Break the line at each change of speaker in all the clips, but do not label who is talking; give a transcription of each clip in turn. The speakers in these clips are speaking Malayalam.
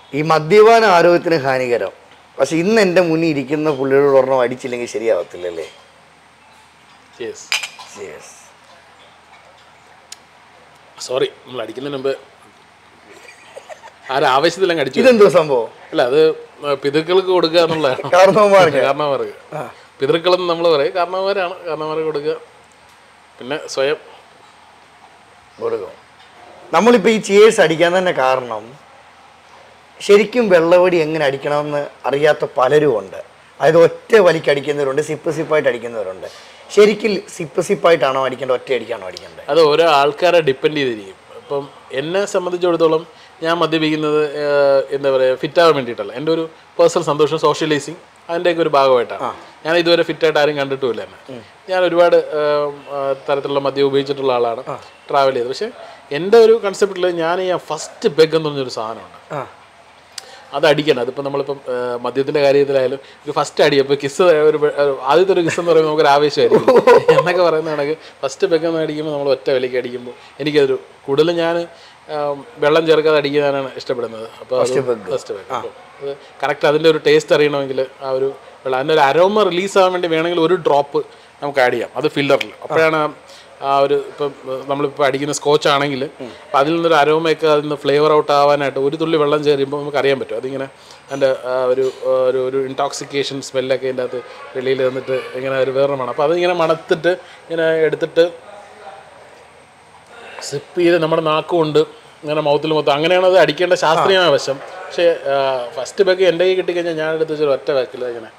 ഈ മദ്യപാനം ആരോഗ്യത്തിന് ഹാനികരം പക്ഷെ ഇന്ന് എൻ്റെ മുന്നിൽ ഇരിക്കുന്ന പുള്ളിയോട് ഒരെണ്ണം അടിച്ചില്ലെങ്കിൽ ശരിയാവത്തില്ലല്ലേ
യെസ്
Yes.
സോറി നമ്മൾ അടിക്കുന്നതിന് മുമ്പ് ആരും ആവശ്യത്തിലങ്ങ് അടിച്ചു
ഇതെന്തോ സംഭവം
അല്ല അത് പിതൃക്കൾക്ക് കൊടുക്കുക എന്നുള്ളതാണ്
കാരണവന്മാർക്ക്
കാരണവർക്ക് പിതൃക്കളെന്ന് നമ്മൾ പറയും കാരണവന്മാരാണ് കാരണവന്മാർക്ക് കൊടുക്കുക പിന്നെ സ്വയം
കൊടുക്കും നമ്മളിപ്പോൾ ഈ ചിയേഴ്സ് അടിക്കാൻ തന്നെ കാരണം ശരിക്കും വെള്ളവടി എങ്ങനെ അടിക്കണമെന്ന് അറിയാത്ത പലരും ഉണ്ട് അതായത് ഒറ്റ വലിക്ക് അടിക്കുന്നവരുണ്ട് സിപ്പ് സിപ്പായിട്ട് അടിക്കുന്നവരുണ്ട് ശരിക്കും സിപ്പ് സിപ്പായിട്ടാണോ അടിക്കേണ്ടത് ഒറ്റ അടിക്കാണോ അടിക്കേണ്ടത്
അത് ഓരോ ആൾക്കാരെ ഡിപ്പെൻഡ് ചെയ്തിരിക്കും ഇപ്പം എന്നെ സംബന്ധിച്ചിടത്തോളം ഞാൻ മദ്യപിക്കുന്നത് ഏഹ്, എന്താ പറയുക ഫിറ്റാവാൻ വേണ്ടിയിട്ടല്ല എൻ്റെ ഒരു പേഴ്സണൽ സന്തോഷം സോഷ്യലൈസിങ് അതിൻ്റെയൊക്കെ ഒരു ഭാഗമായിട്ടാണ് ഞാൻ ഇതുവരെ ഫിറ്റായിട്ട് ആരും കണ്ടിട്ടുമില്ല എന്നെ ഞാൻ ഒരുപാട് ഏഹ്, ആ, തരത്തിലുള്ള മദ്യം ഉപയോഗിച്ചിട്ടുള്ള ആളാണ് ട്രാവൽ ചെയ്തത് പക്ഷേ എൻ്റെ ഒരു കൺസെപ്റ്റിൽ ഞാൻ ഈ ഫസ്റ്റ് ബെഗ് എന്ന് പറഞ്ഞൊരു സാധനമുണ്ട്
ആ
അത് അടിക്കണം അതിപ്പോൾ നമ്മളിപ്പം ഏഹ്, മദ്യത്തിൻ്റെ കാര്യത്തിലായാലും ഒരു ഫസ്റ്റ് അടി ഇപ്പോൾ കിസ് ഒരു ബെ- ഒരു ആദ്യത്തെ ഒരു കിസ് എന്ന് പറയുമ്പോൾ നമുക്കൊരു ആവേശമായിരിക്കും എന്നൊക്കെ പറയുന്ന കണക്ക് ഫസ്റ്റ് ബെഗ് എന്ന് അടിക്കുമ്പോൾ നമ്മൾ ഒറ്റ വിലയ്ക്ക് അടിക്കുമ്പോൾ എനിക്കതൊരു കൂടുതലും ഞാൻ ആം, വെള്ളം ചേർക്കാതെ അടിക്കാനാണ് ഇഷ്ടപ്പെടുന്നത് അപ്പോൾ ഫസ്റ്റ് ബെഗ് അപ്പോൾ അത് കറക്റ്റ് അതിൻ്റെ ഒരു ടേസ്റ്റ് അറിയണമെങ്കിൽ ആ ഒരു വെള്ളം അതിൻ്റെ ഒരു അരോമ റിലീസ് ആവാൻ വേണ്ടി വേണമെങ്കിൽ ഒരു ഡ്രോപ്പ് നമുക്ക് ആഡ് ചെയ്യാം അത് ഫില്ലറിൽ അപ്പോഴാണ് ആ- ആ ഒരു ഇപ്പം നമ്മളിപ്പോൾ അടിക്കുന്ന സ്കോച്ച് ആണെങ്കിൽ അപ്പം അതിൽ നിന്നൊരു അരോമയൊക്കെ അതിൽ നിന്ന് ഫ്ലേവർ ഔട്ട് ആവാനായിട്ട് ഒരു തുള്ളി വെള്ളം ചേരുമ്പോൾ നമുക്ക് അറിയാൻ പറ്റും അതിങ്ങനെ അതിൻ്റെ ആ ഒരു ആ ഒരു ഒരു ഇൻടോക്സിക്കേഷൻ സ്മെല്ലൊക്കെ അതിൻ്റെ അകത്ത് വെളിയിൽ വന്നിട്ട് ഇങ്ങനെ ഒരു വേറെ മണം അപ്പോൾ അതിങ്ങനെ മണത്തിട്ട് ഇങ്ങനെ എടുത്തിട്ട് സിപ്പ് ചെയ്ത് നമ്മുടെ നാക്കുകൊണ്ട് ഇങ്ങനെ മൗത്തിൽ മൊത്തം അങ്ങനെയാണ് അത് അടിക്കേണ്ട ശാസ്ത്രീയമായ വശം പക്ഷേ ഫസ്റ്റ് ബാക്ക് എൻ്റെ കൈ കിട്ടിക്കഴിഞ്ഞാൽ ഞാൻ എടുത്ത് വെച്ചൊരു ഒറ്റ ബാക്കിൽ ഇങ്ങനെ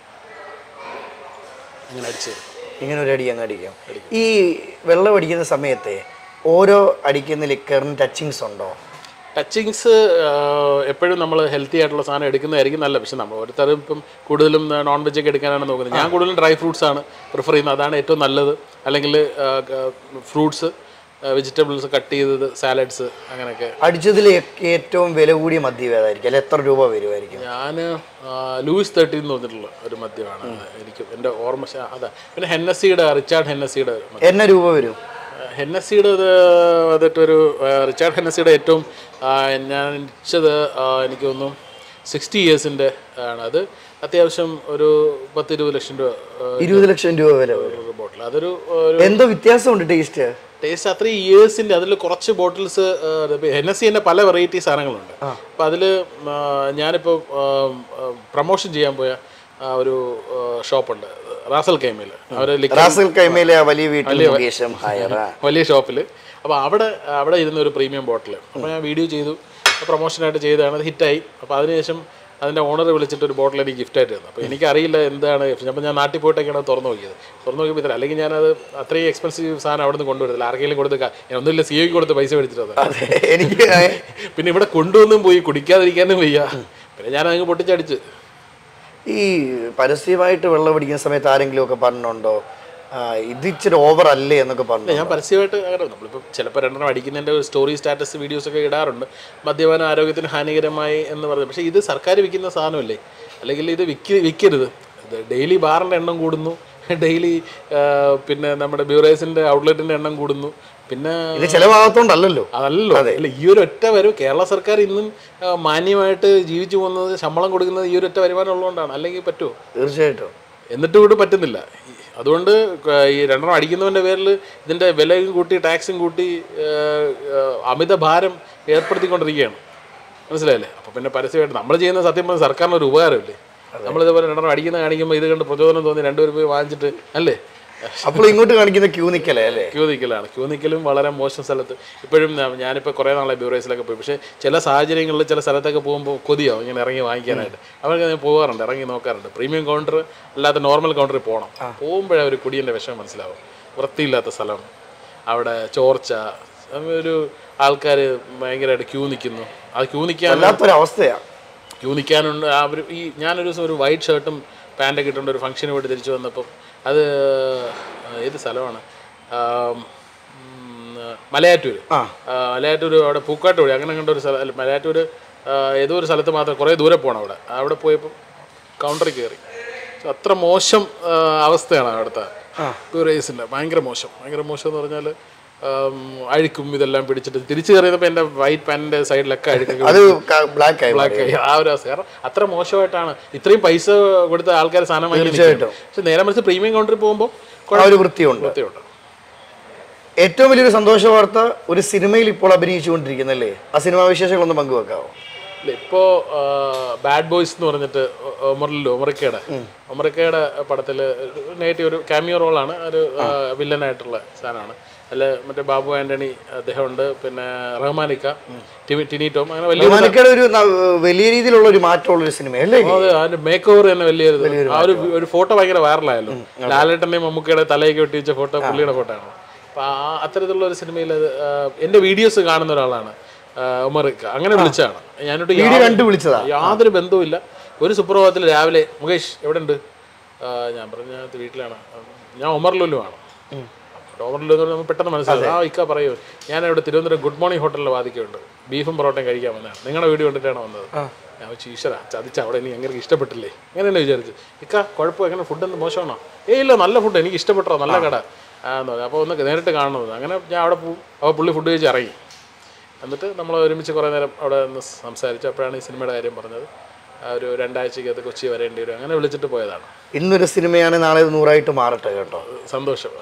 ഇങ്ങനെ അടിച്ചു തരും
ഇങ്ങനെ ഒരു അടി അങ്ങ് അടിക്കാം ഈ വെള്ളം അടിക്കുന്ന സമയത്തെ ഓരോ അടിക്കുന്ന ലിക്കറിന് ടച്ചിങ്സ് ഉണ്ടോ
ടച്ചിങ്സ് എപ്പോഴും നമ്മൾ ഹെൽത്തി ആയിട്ടുള്ള സാധനം എടുക്കുന്നതായിരിക്കും നല്ല പക്ഷെ നമ്മൾ ഓരോരുത്തരും ഇപ്പം കൂടുതലും നോൺ വെജ് ഒക്കെ എടുക്കാനാണ് നോക്കുന്നത് ഞാൻ കൂടുതലും ഡ്രൈ ഫ്രൂട്ട്സ് ആണ് പ്രിഫർ ചെയ്യുന്നത് അതാണ് ഏറ്റവും നല്ലത് അല്ലെങ്കിൽ ഫ്രൂട്ട്സ് വെജിറ്റബിൾസ് കട്ട് ചെയ്തത് സാലഡ്സ് അങ്ങനെയൊക്കെ
അടിച്ചതിൽ ഏറ്റവും വില കൂടിയ മദ്യം ഏതായിരിക്കും അല്ലെ എത്ര രൂപ വരുമായിരിക്കും
ഞാൻ ലൂയിസ് തേർട്ടി എന്ന് പറഞ്ഞിട്ടുള്ള ഒരു മദ്യമാണ് എനിക്ക് എൻ്റെ ഓർമ്മ ശ- അതാ പിന്നെ ഹെന്നസിയുടെ റിച്ചാർഡ് ഹെന്നസിയുടെ മദ്യം.
എന്ന രൂപ വരും
ഹെന്നസിയുടെ ഇത് വന്നിട്ടൊരു ആ, റിച്ചാർഡ് ഹെന്നസിയുടെ ഏറ്റവും ആ, ഞാൻ അടിച്ചത് ആ, എനിക്ക് തോന്നുന്നു സിക്സ്റ്റി ഇയേഴ്സിൻ്റെ ആണ് അത് അത്യാവശ്യം ഒരു പത്ത് ഇരുപത് ലക്ഷം രൂപ
ഇരുപത് ലക്ഷം രൂപ വില വരും
ബോട്ടിൽ അതൊരു ഒരു
എന്തോ വ്യത്യാസമുണ്ട് ടേസ്റ്റ്
ടേസ്റ്റ് അത്രയും ഇയേഴ്സിൻ്റെ അതിൽ കുറച്ച് ബോട്ടിൽസ് ഹെന്നസി തന്നെ പല വെറൈറ്റി സാധനങ്ങളുണ്ട് അപ്പം അതിൽ ഞാനിപ്പോൾ പ്രൊമോഷൻ ചെയ്യാൻ പോയ ആ, ഒരു ഷോപ്പുണ്ട് റാസൽ കൈമയിൽ അവർ
റാസൽ കൈമയിലെ ആ വലിയ വീട്ടിൽ മുകേഷം ഹയറാ
വലിയ ഷോപ്പിൽ അപ്പോൾ അവിടെ അവിടെ ഇരുന്ന ഒരു പ്രീമിയം ബോട്ടിൽ അപ്പോൾ ഞാൻ വീഡിയോ ചെയ്തു പ്രൊമോഷനായിട്ട് ചെയ്തതാണ് അത് ഹിറ്റായി അപ്പോൾ അതിനുശേഷം അതിൻ്റെ ഓണർ വിളിച്ചിട്ട് ഒരു ബോട്ടിൽ എനിക്ക് ഗിഫ്റ്റായിട്ട് തന്നു അപ്പോൾ എനിക്കറിയില്ല എന്താണ് അപ്പോൾ ഞാൻ നാട്ടിൽ പോയിട്ടൊക്കെയാണ് അത് തുറന്നു നോക്കിയത് തുറന്നു നോക്കിയപ്പോൾ ഇത്ര അല്ലെങ്കിൽ ഞാനത് അത്രയും എക്സ്പെൻസീവ് സാധനം അവിടെ നിന്ന് കൊണ്ടുവരുന്നില്ല ആർക്കെങ്കിലും കൊടുത്ത് ക- ഞാൻ ഒന്നുമില്ല സി ഒക്ക് കൊടുത്ത് പൈസ മേടിച്ചിട്ട്
അതെ എനിക്ക്
പിന്നെ ഇവിടെ കൊണ്ടുവന്നും പോയി കുടിക്കാതിരിക്കാനും വയ്യ പിന്നെ ഞാൻ അങ്ങ് പൊട്ടിച്ചടിച്ച്
ഈ പരസ്യമായിട്ട് വെള്ളം അടിക്കുന്ന സമയത്ത് ആരെങ്കിലും ഒക്കെ പറഞ്ഞിട്ടുണ്ടോ ആ, ഇത് ഇച്ചിരി ഓവർ അല്ലേ എന്നൊക്കെ പറഞ്ഞു
ഞാൻ പരസ്യമായിട്ട് അങ്ങനെ നമ്മളിപ്പോൾ ചിലപ്പോൾ രണ്ടെണ്ണം അടിക്കുന്നതിൻ്റെ ഒരു സ്റ്റോറി സ്റ്റാറ്റസ് വീഡിയോസ് ഒക്കെ ഇടാറുണ്ട് മദ്യപാനം ആരോഗ്യത്തിന് ഹാനികരമായി എന്ന് പറഞ്ഞു പക്ഷേ ഇത് സർക്കാർ വിൽക്കുന്ന സാധനമല്ലേ അല്ലെങ്കിൽ ഇത് വിൽക്ക വിൽക്കരുത് ഇത് ഡെയിലി ബാറിൻ്റെ എണ്ണം കൂടുന്നു ഡെയിലി പിന്നെ നമ്മുടെ ബ്യൂറേസിൻ്റെ ഔട്ട്ലെറ്റിൻ്റെ എണ്ണം കൂടുന്നു പിന്നെ
ഇത് ചിലവാകത്തോണ്ടല്ലോ
അതല്ലോ അല്ല ഈ ഒരു ഒറ്റ വരവ് കേരള സർക്കാർ ഇന്നും ആ, മാന്യമായിട്ട് ജീവിച്ചു പോകുന്നത് ശമ്പളം കൊടുക്കുന്നത് ഈ ഒരു ഒറ്റ വരുമാനം ഉള്ളതുകൊണ്ടാണ് അല്ലെങ്കിൽ പറ്റുമോ
തീർച്ചയായിട്ടും
എന്നിട്ട് ഇവിടെ പറ്റുന്നില്ല ഈ- അതുകൊണ്ട് ക- ഈ രണ്ടെണ്ണം അടിക്കുന്നവൻ്റെ പേരിൽ ഇതിൻ്റെ വിലയും കൂട്ടി ടാക്സും കൂട്ടി ഏഹ്, ഏഹ്, അമിത ഭാരം ഏർപ്പെടുത്തിക്കൊണ്ടിരിക്കുകയാണ് മനസ്സിലായില്ലേ അപ്പോൾ പിന്നെ പരസ്യമായിട്ട് നമ്മൾ ചെയ്യുന്ന സത്യം പറഞ്ഞാൽ സർക്കാരിന് ഒരു ഉപകാരമില്ലേ നമ്മളിതുപോലെ രണ്ടെണ്ണം അടിക്കുന്ന കാണിക്കുമ്പോൾ ഇത് കണ്ട് പ്രചോദനം തോന്നി രണ്ടുപേരും പോയി വാങ്ങിച്ചിട്ട് അല്ലേ
അപ്പോൾ ഇങ്ങോട്ട് കാണിക്കുന്ന ക്യൂ നിക്കലേ അല്ലേ
ക്യൂ നിൽക്കലാണ് ക്യൂ നിൽക്കലും വളരെ മോശം സ്ഥലത്ത് ഇപ്പോഴും ഞാൻ- ഞാനിപ്പോൾ കുറേ നാളെ ബ്യൂറേസിലൊക്കെ പോയി പക്ഷേ ചില സാഹചര്യങ്ങളിൽ ചില സ്ഥലത്തൊക്കെ പോകുമ്പോൾ കൊതിയാവും ഇങ്ങനെ ഇറങ്ങി വാങ്ങിക്കാനായിട്ട് അവർക്ക് ഞാൻ പോകാറുണ്ട് ഇറങ്ങി നോക്കാറുണ്ട് പ്രീമിയം കൗണ്ടർ അല്ലാത്ത നോർമൽ കൗണ്ടറിൽ പോകണം പോകുമ്പോഴേ ഒരു കുടിയൻ്റെ വിഷമം മനസ്സിലാവും വൃത്തിയില്ലാത്ത സ്ഥലം അവിടെ ചോർച്ച അങ്ങനെ ഒരു ആൾക്കാർ ഭയങ്കരമായിട്ട് ക്യൂ നിൽക്കുന്നു ആ ക്യൂ നിൽക്കാൻ
വല്ലാത്തൊരവസ്ഥയാ
ക്യൂ നിൽക്കാനുണ്ട് അവർ ഈ ഞാനൊരു ദിവസം ഒരു വൈറ്റ് ഷർട്ടും പാൻറ്റൊക്കെ ഇട്ടുകൊണ്ട് ഒരു ഫംഗ്ഷന് പോയിട്ട് തിരിച്ചു വന്നപ്പം അത് ഏത് സ്ഥലമാണ് ആം, ഉം, മലയാറ്റൂർ
ആ.
മലയാറ്റൂർ അവിടെ പൂക്കാട്ട് വഴി അങ്ങനെ കണ്ട ഒരു സ്ഥലം അല്ല മലയാറ്റൂർ ആ, ഏതോ ഒരു സ്ഥലത്ത് മാത്രം കുറേ ദൂരെ പോകണം അവിടെ അവിടെ പോയപ്പോൾ കൗണ്ടറിൽ കയറി So, അത്ര മോശം ആ, അവസ്ഥയാണ് അവിടുത്തെ ടൂറിസ്റ്റിൻ്റെ ഭയങ്കര മോശം ഭയങ്കര മോശം എന്ന് പറഞ്ഞാൽ ആം, അഴുക്കും ഇതെല്ലാം പിടിച്ചിട്ട് തിരിച്ചു കയറിയപ്പോൾ എൻ്റെ വൈറ്റ് പാൻറ്റിൻ്റെ സൈഡിലൊക്കെ അഴുക്കൊക്കെ
അത് ബ്ലാക്ക് ആയി
ബ്ലാക്ക് ആയി ആ ഒരു അവസ്ഥ കാരണം അത്ര മോശമായിട്ടാണ് ഇത്രയും പൈസ കൊടുത്ത ആൾക്കാർ സാധനം വാങ്ങി
തീർച്ചയായിട്ടും.
പക്ഷെ നേരെ മറിച്ച് പ്രീമിയം കൗണ്ടറിൽ പോകുമ്പോൾ
ആ ഒരു വൃത്തിയുണ്ട്
കുഴപ്പമുണ്ട്
ഏറ്റവും വലിയൊരു സന്തോഷ വാർത്ത ഒരു സിനിമയിൽ ഇപ്പോൾ അഭിനയിച്ചുകൊണ്ടിരിക്കുന്നല്ലേ ആ സിനിമാ വിശേഷങ്ങളൊന്ന് പങ്കുവെക്കാവോ
ഇല്ല, ഇപ്പോ ബാഡ് ബോയ്സ് എന്ന് പറഞ്ഞിട്ട് ഒമറിലോ ഒമറിക്കയുടെ ഒമറിക്കയുടെ പടത്തിൽ നെഗറ്റീവ് ഒരു ക്യാമിയോ റോളാണ് ഒരു വില്ലനായിട്ടുള്ള സാധനമാണ് അതിൽ മറ്റേ ബാബു ആന്റണി അദ്ദേഹം ഉണ്ട് പിന്നെ റഹ്മാനിക്ക ടിമി ടിനി ടോം അങ്ങനെ വലിയ
റുമാനിക്കയുടെ ഒരു ന- വലിയ രീതിയിലുള്ള ഒരു മാറ്റമുള്ള ഒരു സിനിമയല്ലേ
അത് അതിന്റെ മേക്ക് ഓവർ തന്നെ വലിയൊരു ഇത്. ആ ഒരു ഒരു ഫോട്ടോ ഭയങ്കര വൈറലായല്ലോ ലാലേട്ടന്റെയും മമ്മൂക്കയുടെ തലയൊക്കെ ഒട്ടി വെച്ച ഫോട്ടോ പുള്ളിയുടെ ഫോട്ടോ ആണ് അപ്പൊ ആ അത്തരത്തിലുള്ള ഒരു സിനിമയിൽ അത് ആ, എന്റെ വീഡിയോസ് കാണുന്ന ഒരാളാണ് ആ, ഉമറിക്ക അങ്ങനെ വിളിച്ചതാണ് ഞാനോട്ട്
വീഡിയോ കണ്ടു വിളിച്ചതാ
യാതൊരു ബന്ധവുമില്ല ഒരു സുപ്രഭാതത്തിൽ രാവിലെ മുകേഷ് എവിടെ ഉണ്ട് ഞാൻ പറഞ്ഞു ഞാൻ വീട്ടിലാണ് ഞാൻ ഉമർ ലുലു ആണ് ഉമർ ലുലു എന്ന് പറഞ്ഞാൽ നമുക്ക് പെട്ടെന്ന് മനസ്സിലാവും ആ ഇക്ക പറയൂ ഞാൻ ഇവിടെ തിരുവനന്തപുരം ഗുഡ് മോർണിംഗ് ഹോട്ടലിൽ വാദിക്കുന്നുണ്ട് ബീഫും പൊറോട്ടയും കഴിക്കാൻ വന്നതാണ് നിങ്ങളുടെ വീഡിയോ കണ്ടിട്ടാണ് വന്നത് ഞാൻ വെച്ചു ഈശ്വര ചതിച്ച അവിടെ എനിക്ക് അങ്ങനെ ഇഷ്ടപ്പെട്ടില്ലേ അങ്ങനെ തന്നെ വിചാരിച്ചു ഇക്ക കുഴപ്പം എങ്ങനെ ഫുഡ് എന്ത് മോശമാണോ ഏയ് ഇല്ല നല്ല ഫുഡ് എനിക്ക് ഇഷ്ടപ്പെട്ടോ നല്ല കട ആ എന്ന് പറഞ്ഞു അപ്പോൾ ഒന്ന് നേരിട്ട് കാണണമെന്ന് അങ്ങനെ ഞാൻ അവിടെ പോകും അപ്പോൾ പുള്ളി ഫുഡ് കഴിച്ച് ഇറങ്ങി എന്നിട്ട് നമ്മൾ ഒരുമിച്ച് കുറേ നേരം അവിടെ നിന്ന് സംസാരിച്ചു അപ്പോഴാണ് ഈ സിനിമയുടെ കാര്യം പറഞ്ഞത് ആ ഒരു രണ്ടാഴ്ചക്കകത്ത് കൊച്ചി വരേണ്ടി വരും അങ്ങനെ വിളിച്ചിട്ട് പോയതാണ്
ഇന്നൊരു സിനിമയാണ് നാളെ ഇത് നൂറായിട്ട് മാറട്ടെ കേട്ടോ
സന്തോഷം